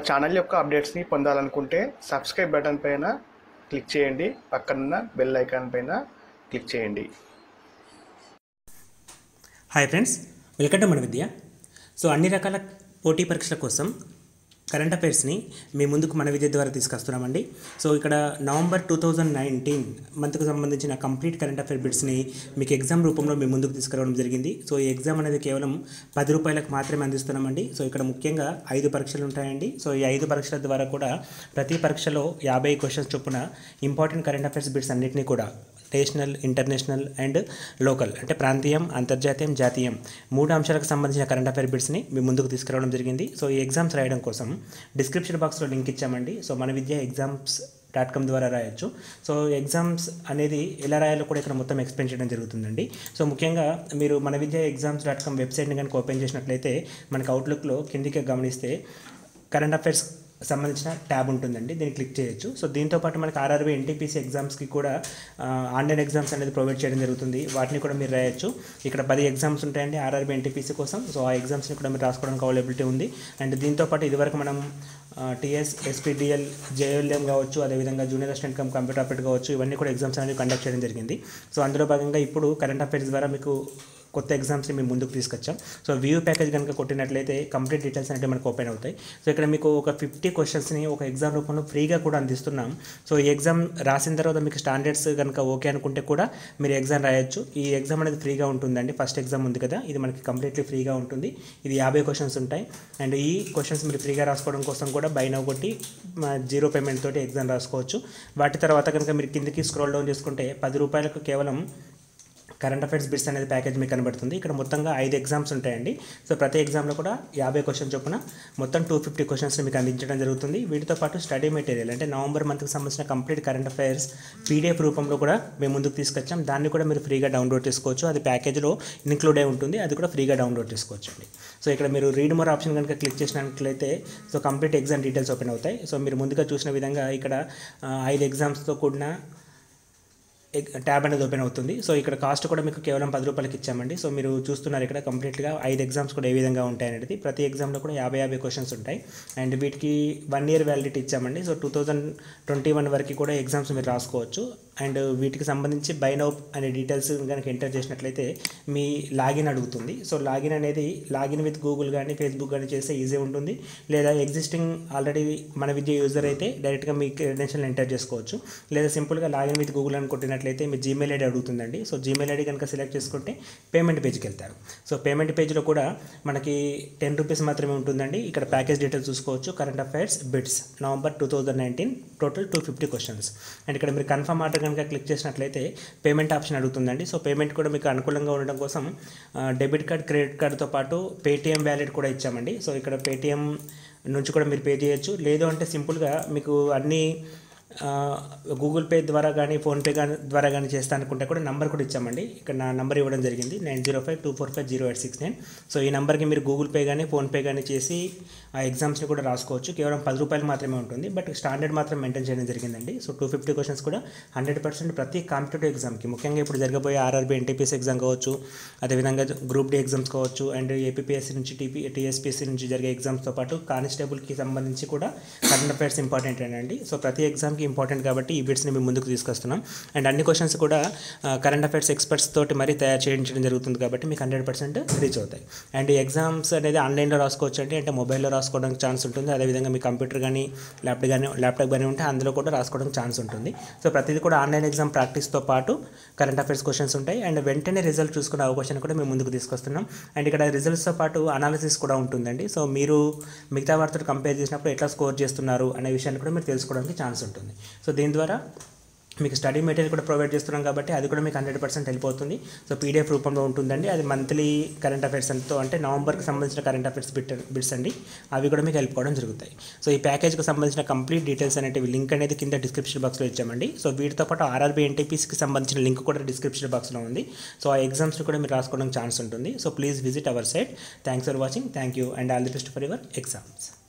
channel యొక్క అప్డేట్స్ని పొందాలనుకుంటే subscribe button పైన క్లిక్ చేయండి పక్కనున్న బెల్ ఐకాన్ పైన క్లిక్ చేయండి hi friends welcome to Mana Vidya so అన్ని రకాల పోటీ పరీక్షల కోసం కరెంట్ అఫైర్స్ని మీ ముందుకు మన విద్య ద్వారా తీసుకొస్తున్నామండి సో ఇక్కడ నవంబర్ టూ థౌజండ్ నైన్టీన్ మంత్కు సంబంధించిన కంప్లీట్ కరెంట్ అఫైర్ బిట్స్ని మీకు ఎగ్జామ్ రూపంలో మీ ముందుకు తీసుకురావడం జరిగింది సో ఈ ఎగ్జామ్ అనేది కేవలం పది రూపాయలకు మాత్రమే అందిస్తున్నామండి సో ఇక్కడ ముఖ్యంగా ఐదు పరీక్షలు ఉంటాయండి సో ఈ ఐదు పరీక్షల ద్వారా కూడా ప్రతి పరీక్షలో యాభై క్వశ్చన్స్ చొప్పున ఇంపార్టెంట్ కరెంట్ అఫైర్స్ బిట్స్ అన్నింటినీ కూడా నేషనల్ ఇంటర్నేషనల్ అండ్ లోకల్ అంటే ప్రాంతీయం అంతర్జాతీయం జాతీయం మూడు అంశాలకు సంబంధించిన కరెంట్ అఫైర్ బిట్స్ని మీ ముందుకు తీసుకురావడం జరిగింది సో ఈ ఎగ్జామ్స్ రాయడం కోసం డిస్క్రిప్షన్ బాక్స్లో లింక్ ఇచ్చామండి సో మన విద్య ఎగ్జామ్స్ డాట్ కామ్ ద్వారా రాయొచ్చు సో ఎగ్జామ్స్ అనేది ఎలా రాయాలో కూడా ఇక్కడ మొత్తం ఎక్స్ప్లెయిన్ చేయడం జరుగుతుందండి సో ముఖ్యంగా మీరు మన విద్య ఎగ్జామ్స్ డాట్ కామ్ వెబ్సైట్ని కనుక ఓపెన్ చేసినట్లయితే మనకి అవుట్లుక్లో కిందికి గమనిస్తే కరెంట్ అఫైర్స్ సంబంధించిన ట్యాబ్ ఉంటుందండి దీన్ని క్లిక్ చేయొచ్చు సో దీంతో పాటు మనకి ఆర్ఆర్బీ ఎన్టీపీసీ ఎగ్జామ్స్కి కూడా ఆ, ఆన్లైన్ ఎగ్జామ్స్ అనేది ప్రొవైడ్ చేయడం జరుగుతుంది వాటిని కూడా మీరు రాయొచ్చు ఇక్కడ పది ఎగ్జామ్స్ ఉంటాయండి ఆర్ఆర్బీ ఎన్టీపీసీ కోసం సో ఆ ఎగ్జామ్స్ని కూడా మీరు రాసుకోవడానికి అవైలబిలిటీ ఉంది అండ్ దీంతో పాటు ఇదివరకు మనం టీఎస్ ఎస్పీడిఎల్ జేఎల్ఎం కావచ్చు అదేవిధంగా junior assistant cum computer operator కావచ్చు ఇవన్నీ కూడా ఎగ్జామ్స్ అనేవి కండక్ట్ చేయడం జరిగింది సో అందులో భాగంగా ఇప్పుడు కరెంట్ అఫైర్స్ ద్వారా మీకు కొత్త ఎగ్జామ్స్ని మేము ముందుకు తీసుకొచ్చాం సో వ్యూ ప్యాకేజ్ కనుక కొట్టినట్లయితే కంప్లీట్ డీటెయిల్స్ అనేవి మనకు ఓపెన్ అవుతాయి సో ఇక్కడ మీకు ఒక ఫిఫ్టీ క్వశ్చన్స్ని ఒక ఎగ్జామ్ రూపంలో ఫ్రీగా కూడా అందిస్తున్నాం సో ఈ ఎగ్జామ్ రాసిన తర్వాత మీకు స్టాండర్డ్స్ కనుక ఓకే అనుకుంటే కూడా మీరు ఎగ్జామ్ రాయొచ్చు ఈ ఎగ్జామ్ అనేది ఫ్రీగా ఉంటుందండి ఫస్ట్ ఎగ్జామ్ ఉంది కదా ఇది మనకి కంప్లీట్లీ ఫ్రీగా ఉంటుంది ఇది యాభై క్వశ్చన్స్ ఉంటాయి అండ్ ఈ క్వశ్చన్స్ మీరు ఫ్రీగా రాసుకోవడం కోసం కూడా బై నవ్ కొట్టి జీరో పేమెంట్ తోటి ఎగ్జామ్ రాసుకోవచ్చు వాటి తర్వాత కనుక మీరు కిందికి స్క్రోల్ డౌన్ చేసుకుంటే పది రూపాయలకు కేవలం కరెంట్ అఫైర్స్ బిట్స్ అనేది ప్యాకేజ్ మీకు కనబడుతుంది ఇక్కడ మొత్తంగా ఐదు ఎగ్జామ్స్ ఉంటాయండి సో ప్రతి ఎగ్జామ్లో కూడా యాభై క్వశ్చన్ చొప్పున మొత్తం టూ ఫిఫ్టీ క్వశ్చన్స్ మీకు అందించడం జరుగుతుంది వీటితో పాటు స్టడీ మెటీరియల్ అంటే నవంబర్ మంత్కి సంబంధించిన కంప్లీట్ కరెంట్ అఫైర్స్ పీడిఎఫ్ రూపంలో కూడా మేము ముందుకు తీసుకొచ్చాం దాన్ని కూడా మీరు ఫ్రీగా డౌన్లోడ్ చేసుకోవచ్చు అది ప్యాకేజ్లో ఇన్క్లూడ్ అయి ఉంటుంది అది కూడా ఫ్రీగా డౌన్లోడ్ చేసుకోవచ్చు అండి సో ఇక్కడ మీరు రీడ్ మోర్ ఆప్షన్ కనుక క్లిక్ చేసినట్లయితే so complete exam details open అవుతాయి సో మీరు ముందుగా చూసిన విధంగా ఇక్కడ ఆ, ఐదు ఎగ్జామ్స్తో కూడిన ఎగ్- ట్యాబ్ అనేది ఓపెన్ అవుతుంది సో ఇక్కడ కాస్ట్ కూడా మీకు కేవలం పది రూపాయలకి ఇచ్చామండి సో మీరు చూస్తున్నారు ఇక్కడ కంప్లీట్గా ఐదు ఎగ్జామ్స్ కూడా ఏ విధంగా ఉంటాయి అనేది ప్రతి ఎగ్జామ్లో కూడా యాభై యాభై క్వశ్చన్స్ ఉంటాయి అండ్ వీటికి వన్ ఇయర్ వ్యాలిడిటీ ఇచ్చామండి so two thousand twenty one వరకు కూడా ఎగ్జామ్స్ మీరు రాసుకోవచ్చు అండ్ వీటికి సంబంధించి బైన్ అవుట్ అనే డీటెయిల్స్ కనుక ఎంటర్ చేసినట్లయితే మీ లాగిన్ అడుగుతుంది సో లాగిన్ అనేది లాగిన్ విత్ గూగుల్ కానీ ఫేస్బుక్ కానీ చేస్తే ఈజీ ఉంటుంది లేదా ఎగ్జిస్టింగ్ ఆల్రెడీ మన విద్య యూజర్ అయితే డైరెక్ట్గా మీ క్రెడెన్షియల్ ఎంటర్ చేసుకోవచ్చు లేదా సింపుల్గా లాగిన్ విత్ గూగుల్ అని కొట్టినట్లయితే మీ జీమెయిల్ ఐడి అడుగుతుందండి సో జీమెయిల్ ఐడి కనుక సెలెక్ట్ చేసుకుంటే పేమెంట్ పేజ్కి వెళ్తారు సో పేమెంట్ పేజ్లో కూడా మనకి టెన్ రూపీస్ మాత్రమే ఉంటుందండి ఇక్కడ ప్యాకేజ్ డీటెయిల్స్ చూసుకోవచ్చు current affairs bits November two thousand nineteen total two fifty questions and ఇక్కడ మీరు కన్ఫర్మ్ ఆర్డర్ కనుక క్లిక్ చేసినట్లయితే పేమెంట్ ఆప్షన్ అడుగుతుందండి సో పేమెంట్ కూడా మీకు అనుకూలంగా ఉండడం కోసం డెబిట్ కార్డ్ క్రెడిట్ కార్డ్తో పాటు పేటిఎం వ్యాలెట్ కూడా ఇచ్చామండి సో ఇక్కడ పేటిఎం నుంచి కూడా మీరు పే చేయొచ్చు లేదు అంటే సింపుల్గా మీకు అన్ని ఆ, గూగుల్ పే ద్వారా కానీ ఫోన్పే కానీ ద్వారా కానీ చేస్తా అనుకుంటే కూడా నంబర్ కూడా ఇచ్చామండి ఇక్కడ నా నంబర్ ఇవ్వడం జరిగింది nine zero five two four five zero eight six nine so ఈ నెంబర్కి మీరు గూగుల్ పే కానీ ఫోన్పే కానీ చేసి ఆ ఎగ్జామ్స్ని కూడా రాసుకోవచ్చు కేవలం పది రూపాయలు మాత్రమే ఉంటుంది బట్ స్టాండర్డ్ మాత్రం మెయింటైన్ చేయడం జరిగిందండి సో టూ ఫిఫ్టీ క్వశ్చన్స్ కూడా హండ్రెడ్ పర్సెంట్ ప్రతి కాంపిటేటివ్ ఎగ్జామ్కి ముఖ్యంగా ఇప్పుడు జరగబోయే ఆర్ఆర్బీ ఎన్టీపీఎస్ ఎగ్జామ్ కావచ్చు అదేవిధంగా గ్రూప్ డి ఎగ్జామ్స్ కావచ్చు అండ్ ఏపీఎస్సీ నుంచి టీపీ టీఎస్పీఎస్సీ నుంచి జరిగే ఎగ్జామ్స్తో పాటు కానిస్టేబుల్కి సంబంధించి కూడా కరెంట్ అఫైర్స్ ఇంపార్టెంట్ అండి సో ప్రతి ఎగ్జామ్కి ఇంపార్టెంట్ కాబట్టి ఈ బిట్స్ని మేము ముందుకు తీసుకొస్తున్నాం అండ్ అన్ని క్వశ్చన్స్ కూడా కరెంట్ అఫైర్స్ ఎక్స్పర్ట్స్ తోటి మరీ తయారు చేయించడం జరుగుతుంది కాబట్టి మీకు హండ్రెడ్ పర్సెంట్ రీచ్ అవుతాయి అండ్ ఎగ్జామ్స్ అనేది ఆన్లైన్లో రాసుకోవచ్చు అంటే అంటే మొబైల్లో రాసుకోవడానికి ఛాన్స్ ఉంటుంది అదేవిధంగా మీ కంప్యూటర్ కానీ ల్యాప్టాప్ కానీ ల్యాప్టాప్ కానీ ఉంటే అందులో కూడా రాసుకోవడానికి ఛాన్స్ ఉంటుంది సో ప్రతిదీ కూడా ఆన్లైన్ ఎగ్జామ్ ప్రాక్టీస్తో పాటు కరెంట్ అఫైర్స్ క్వశ్చన్స్ ఉంటాయి అండ్ వెంటనే రిజల్ట్ చూసుకునే అవకాశం కూడా మేము ముందుకు తీసుకొస్తున్నాం అండ్ ఇక్కడ రిజల్ట్స్తో పాటు అనాలిసిస్ కూడా ఉంటుందండి సో మీరు మిగతా వారితో కంపేర్ చేసినప్పుడు ఎట్లా స్కోర్ చేస్తున్నారు అనే విషయాన్ని కూడా మీరు తెలుసుకోవడానికి ఛాన్స్ ఉంటుంది సో దీని ద్వారా మీకు స్టడీ మెటీరియల్ కూడా ప్రొవైడ్ చేస్తున్నాం కాబట్టి అది కూడా మీకు హండ్రెడ్ పర్సెంట్ హెల్ప్ అవుతుంది సో పీడిఎఫ్ రూపంలో ఉంటుందండి అది మంత్లీ కరెంట్ అఫైర్స్ ఎంతో అంటే నవంబర్కి సంబంధించిన కరెంట్ అఫైర్స్ బిట్ బిట్స్ అండి అవి కూడా మీకు హెల్ప్ అవ్వడం జరుగుతాయి సో ఈ ప్యాకేజ్కి సంబంధించిన కంప్లీట్ డీటెయిల్స్ అనేటివి లింక్ అనేది కింద డిస్క్రిప్షన్ బాక్స్లో ఇచ్చామండి సో వీటితో పాటు ఆర్ఆర్బీ ఎన్టీపీసీకి సంబంధించిన లింక్ కూడా డిస్క్రిప్షన్ బాక్స్లో ఉంది సో ఆ ఎగ్జామ్స్ని కూడా మీరు రాసుకోవడానికి ఛాన్స్ ఉంటుంది so please visit our site thanks for watching thank you and all the best for your exams